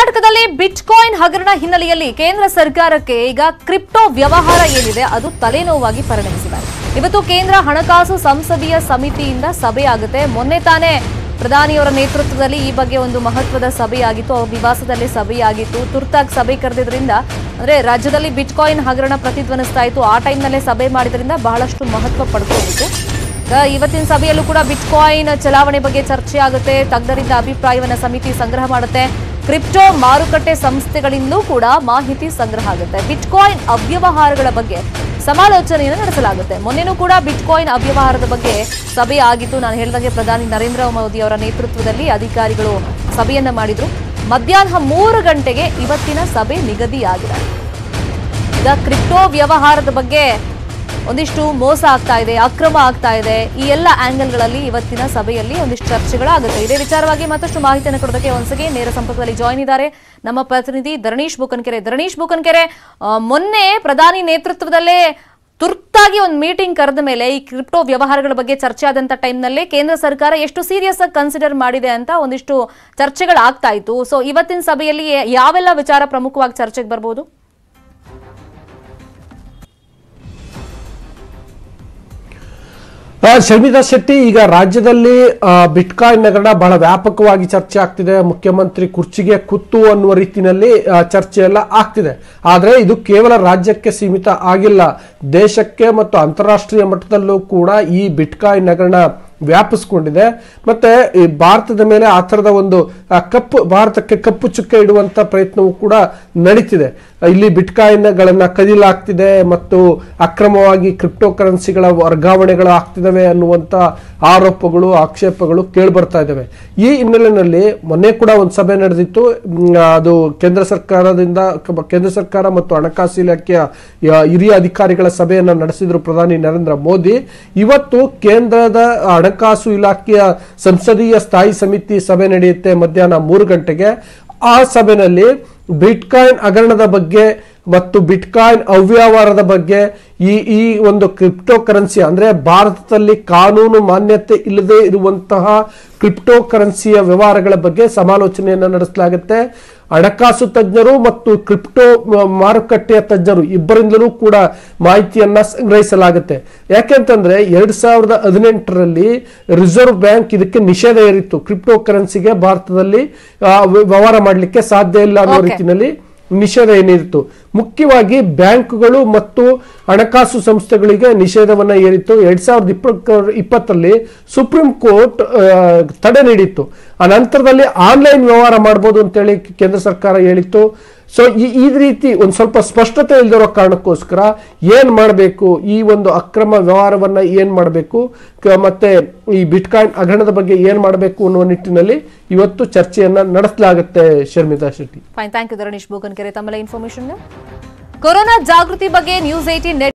ಕರ್ನಾಟಕದಲ್ಲಿ ಬಿಟ್ಕಾಯಿನ್ ಹಗರಣ ಹಿನ್ನೆಲೆಯಲ್ಲಿ ಕೇಂದ್ರ ಸರ್ಕಾರಕ್ಕೆ ಈಗ ಕ್ರಿಪ್ಟೋ ವ್ಯವಹಾರ ಏನಿದೆ ಅದು ತಲೆನೋವಾಗಿ ಪರಿಣಮಿಸಿದೆ ಇವತ್ತು ಕೇಂದ್ರ ಹಣಕಾಸು ಸಂಸದೀಯ ಸಮಿತಿಯಿಂದ ಸಭೆ ಆಗುತ್ತೆ ಮೊನ್ನೆ ತಾನೇ ಪ್ರಧಾನಿಯವರ ನೇತೃತ್ವದಲ್ಲಿ ಈ ಬಗ್ಗೆ ಒಂದು ಮಹತ್ವದ ಸಭೆಯಾಗಿತ್ತು ಅವ್ರ ನಿವಾಸದಲ್ಲಿ ಸಭೆಯಾಗಿತ್ತು ತುರ್ತಾಗಿ ಸಭೆ ಕರೆದಿದ್ರಿಂದ ಅಂದ್ರೆ ರಾಜ್ಯದಲ್ಲಿ ಬಿಟ್ಕಾಯಿನ್ ಹಗರಣ ಪ್ರತಿಧ್ವನಿಸ್ತಾ ಇತ್ತು ಆ ಟೈಮ್ನಲ್ಲೇ ಸಭೆ ಮಾಡಿದ್ರಿಂದ ಬಹಳಷ್ಟು ಮಹತ್ವ ಪಡ್ಕೊಂಡಿತ್ತು ಈಗ ಇವತ್ತಿನ ಸಭೆಯಲ್ಲೂ ಕೂಡ ಬಿಟ್ಕಾಯಿನ್ ಚಲಾವಣೆ ಬಗ್ಗೆ ಚರ್ಚೆ ಆಗುತ್ತೆ ತಜ್ಞರಿಂದ ಅಭಿಪ್ರಾಯವನ್ನ ಸಮಿತಿ ಸಂಗ್ರಹ ಮಾಡುತ್ತೆ ಕ್ರಿಪ್ಟೋ ಮಾರುಕಟ್ಟೆ ಸಂಸ್ಥೆಗಳಿಂದಲೂ ಕೂಡ ಮಾಹಿತಿ ಸಂಗ್ರಹ ಆಗುತ್ತೆ ಬಿಟ್ಕಾಯಿನ್ ಅವ್ಯವಹಾರಗಳ ಬಗ್ಗೆ ಸಮಾಲೋಚನೆಯನ್ನು ನಡೆಸಲಾಗುತ್ತೆ ಮೊನ್ನೆನೂ ಕೂಡ ಬಿಟ್ಕಾಯಿನ್ ಅವ್ಯವಹಾರದ ಬಗ್ಗೆ ಸಭೆ ಆಗಿತ್ತು ನಾನು ಹೇಳಿದಂಗೆ ಪ್ರಧಾನಿ ನರೇಂದ್ರ ಮೋದಿ ಅವರ ನೇತೃತ್ವದಲ್ಲಿ ಅಧಿಕಾರಿಗಳು ಸಭೆಯನ್ನ ಮಾಡಿದ್ರು ಮಧ್ಯಾಹ್ನ ಮೂರು ಗಂಟೆಗೆ ಇವತ್ತಿನ ಸಭೆ ನಿಗದಿಯಾಗಿದೆ ಈಗ ಕ್ರಿಪ್ಟೋ ವ್ಯವಹಾರದ ಬಗ್ಗೆ ಒಂದಿಷ್ಟು ಮೋಸ ಆಗ್ತಾ ಇದೆ ಅಕ್ರಮ ಆಗ್ತಾ ಇದೆ ಈ ಎಲ್ಲ ಆಂಗಲ್ಗಳಲ್ಲಿ ಇವತ್ತಿನ ಸಭೆಯಲ್ಲಿ ಒಂದಿಷ್ಟು ಚರ್ಚೆಗಳಾಗುತ್ತೆ ಇದೇ ವಿಚಾರವಾಗಿ ಮತ್ತಷ್ಟು ಮಾಹಿತಿಯನ್ನು ಕೊಡೋದಕ್ಕೆ ಒಂದ್ಸಗೆ ನೇರ ಸಂಪರ್ಕದಲ್ಲಿ ಜಾಯ್ನ್ ಇದ್ದಾರೆ ನಮ್ಮ ಪ್ರತಿನಿಧಿ ಧರಣೀಶ್ ಬುಕನ್ಕೆರೆ ಧರಣೀಶ್ ಬುಕನ್ಕೆರೆ ಆ, ಮೊನ್ನೆ ಪ್ರಧಾನಿ ನೇತೃತ್ವದಲ್ಲೇ ತುರ್ತಾಗಿ ಒಂದು ಮೀಟಿಂಗ್ ಕರೆದ ಮೇಲೆ ಈ ಕ್ರಿಪ್ಟೋ ವ್ಯವಹಾರಗಳ ಬಗ್ಗೆ ಚರ್ಚೆ ಆದಂತ ಟೈಮ್ನಲ್ಲೇ ಕೇಂದ್ರ ಸರ್ಕಾರ ಎಷ್ಟು ಸೀರಿಯಸ್ ಆಗಿ ಕನ್ಸಿಡರ್ ಮಾಡಿದೆ ಅಂತ ಒಂದಿಷ್ಟು ಚರ್ಚೆಗಳಾಗ್ತಾ ಇತ್ತು ಸೊ ಇವತ್ತಿನ ಸಭೆಯಲ್ಲಿ ಯಾವೆಲ್ಲ ವಿಚಾರ ಪ್ರಮುಖವಾಗಿ ಚರ್ಚೆಗೆ ಬರ್ಬೋದು ಆ, ಶರ್ಮಿಳಾ ಶೆಟ್ಟಿ ಈಗ ರಾಜ್ಯದಲ್ಲಿ ಆ, ಬಿಟ್ಕಾಯಿನ್ ಹಗರಣ ಬಹಳ ವ್ಯಾಪಕವಾಗಿ ಚರ್ಚೆ ಆಗ್ತಿದೆ ಮುಖ್ಯಮಂತ್ರಿ ಕುರ್ಚಿಗೆ ಕುತ್ತು ಅನ್ನುವ ರೀತಿಯಲ್ಲಿ ಆ, ಚರ್ಚೆ ಎಲ್ಲ ಆಗ್ತಿದೆ ಆದರೆ ಇದು ಕೇವಲ ರಾಜ್ಯಕ್ಕೆ ಸೀಮಿತ ಆಗಿಲ್ಲ ದೇಶಕ್ಕೆ ಮತ್ತು ಅಂತಾರಾಷ್ಟ್ರೀಯ ಮಟ್ಟದಲ್ಲೂ ಕೂಡ ಈ ಬಿಟ್ಕಾಯಿನ್ ಹಗರಣ ವ್ಯಾಪಿಸ್ಕೊಂಡಿದೆ ಮತ್ತೆ ಈ ಭಾರತದ ಮೇಲೆ ಆ ಥರದ ಒಂದು ಆ, ಕಪ್ಪು ಭಾರತಕ್ಕೆ ಕಪ್ಪು ಚುಕ್ಕೆ ಇಡುವಂತ ಪ್ರಯತ್ನವೂ ಕೂಡ ನಡೀತಿದೆ ಇಲ್ಲಿ ಬಿಟ್ಕಾಯಿನ್ಗಳನ್ನ ಕದಿಲಾಗ್ತಿದೆ ಮತ್ತು ಅಕ್ರಮವಾಗಿ ಕ್ರಿಪ್ಟೋ ಕರೆನ್ಸಿಗಳ ವರ್ಗಾವಣೆಗಳು ಆಗ್ತಿದ್ದಾವೆ ಅನ್ನುವಂತ ಆರೋಪಗಳು ಆಕ್ಷೇಪಗಳು ಕೇಳಿಬರ್ತಾ ಇದ್ದಾವೆ ಈ ಹಿನ್ನೆಲೆಯಲ್ಲಿ ಮೊನ್ನೆ ಕೂಡ ಒಂದು ಸಭೆ ನಡೆದಿತ್ತು ಮ್, ಅದು ಕೇಂದ್ರ ಸರ್ಕಾರದಿಂದ ಕ- ಕೇಂದ್ರ ಸರ್ಕಾರ ಮತ್ತು ಹಣಕಾಸು ಇಲಾಖೆಯ ಯ- ಹಿರಿಯ ಅಧಿಕಾರಿಗಳ ಸಭೆಯನ್ನು ನಡೆಸಿದ್ರು ಪ್ರಧಾನಿ ನರೇಂದ್ರ ಮೋದಿ ಇವತ್ತು ಕೇಂದ್ರದ ಹಣಕಾಸು ಇಲಾಖೆಯ ಸಂಸದೀಯ ಸ್ಥಾಯಿ ಸಮಿತಿ ಸಭೆ ನಡೆಯುತ್ತೆ ಮಧ್ಯಾಹ್ನ ಮೂರು ಗಂಟೆಗೆ ಆ ಸಭೆಯಲ್ಲಿ ಬಿಟ್ಕಾಯಿನ್ ಹಗರಣದ ಬಗ್ಗೆ ಮತ್ತು ಬಿಟ್ಕಾಯಿನ್ ಅವ್ಯವಹಾರದ ಬಗ್ಗೆ ಈ ಈ ಒಂದು ಕ್ರಿಪ್ಟೋ ಕರೆನ್ಸಿ ಅಂದ್ರೆ ಭಾರತದಲ್ಲಿ ಕಾನೂನು ಮಾನ್ಯತೆ ಇಲ್ಲದೆ ಇರುವಂತಹ ಕ್ರಿಪ್ಟೋ ಕರೆನ್ಸಿಯ ವ್ಯವಹಾರಗಳ ಬಗ್ಗೆ ಸಮಾಲೋಚನೆಯನ್ನು ನಡೆಸಲಾಗುತ್ತೆ ಹಣಕಾಸು ತಜ್ಞರು ಮತ್ತು ಕ್ರಿಪ್ಟೋ ಮ- ಮಾರುಕಟ್ಟೆಯ ತಜ್ಞರು ಇಬ್ಬರಿಂದಲೂ ಕೂಡ ಮಾಹಿತಿಯನ್ನ ಸಂಗ್ರಹಿಸಲಾಗುತ್ತೆ ಯಾಕೆಂತಂದ್ರೆ ಎರಡ್ ಸಾವಿರದ ಹದಿನೆಂಟರಲ್ಲಿ ರಿಸರ್ವ್ ಬ್ಯಾಂಕ್ ಇದಕ್ಕೆ ನಿಷೇಧ ಏರಿತ್ತು ಕ್ರಿಪ್ಟೋ ಕರೆನ್ಸಿಗೆ ಭಾರತದಲ್ಲಿ ಆ, ವ್ಯ- ವ್ಯವಹಾರ ಮಾಡಲಿಕ್ಕೆ ಸಾಧ್ಯ ಇಲ್ಲ ಅನ್ನೋ Okay. ರೀತಿಯಲ್ಲಿ ನಿಷೇಧ ಏನಿತ್ತು ಮುಖ್ಯವಾಗಿ ಬ್ಯಾಂಕ್ಗಳು ಮತ್ತು ಹಣಕಾಸು ಸಂಸ್ಥೆಗಳಿಗೆ ನಿಷೇಧವನ್ನ ಏರಿತ್ತು ಎರಡ್ ಸಾವಿರದ ಇಪ್ಪತ್ತ ಇಪ್ಪತ್ತರಲ್ಲಿ ಸುಪ್ರೀಂ ಕೋರ್ಟ್ ಆ, ತಡೆ ನೀಡಿತ್ತು ಆ ನಂತರದಲ್ಲಿ ಆನ್ಲೈನ್ ವ್ಯವಹಾರ ಮಾಡ್ಬೋದು ಅಂತೇಳಿ ಕೇಂದ್ರ ಸರ್ಕಾರ ಹೇಳಿತ್ತು ಸೊ ಈ ಈ ರೀತಿ ಒಂದು ಸ್ವಲ್ಪ ಸ್ಪಷ್ಟತೆ ಇಲ್ದಿರೋ ಕಾರಣಕ್ಕೋಸ್ಕರ ಏನ್ ಮಾಡಬೇಕು ಈ ಒಂದು ಅಕ್ರಮ ವ್ಯವಹಾರವನ್ನ ಏನ್ ಮಾಡಬೇಕು ಮತ್ತೆ ಈ ಬಿಟ್ಕಾಯಿನ್ ಹಗರಣದ ಬಗ್ಗೆ ಏನ್ ಮಾಡಬೇಕು ಅನ್ನುವ ನಿಟ್ಟಿನಲ್ಲಿ ಇವತ್ತು ಚರ್ಚೆಯನ್ನ ನಡೆಸಲಾಗುತ್ತೆ Sharmitha Shetty fine thank you Dharanish Bogankere ತಮ್ಮೆಲ್ಲ ಇನ್ಫಾರ್ಮೇಶನ್ ಕೊರೋನಾ ಜಾಗೃತಿ ಬಗ್ಗೆ ನ್ಯೂಸ್ ಏಟೀನ್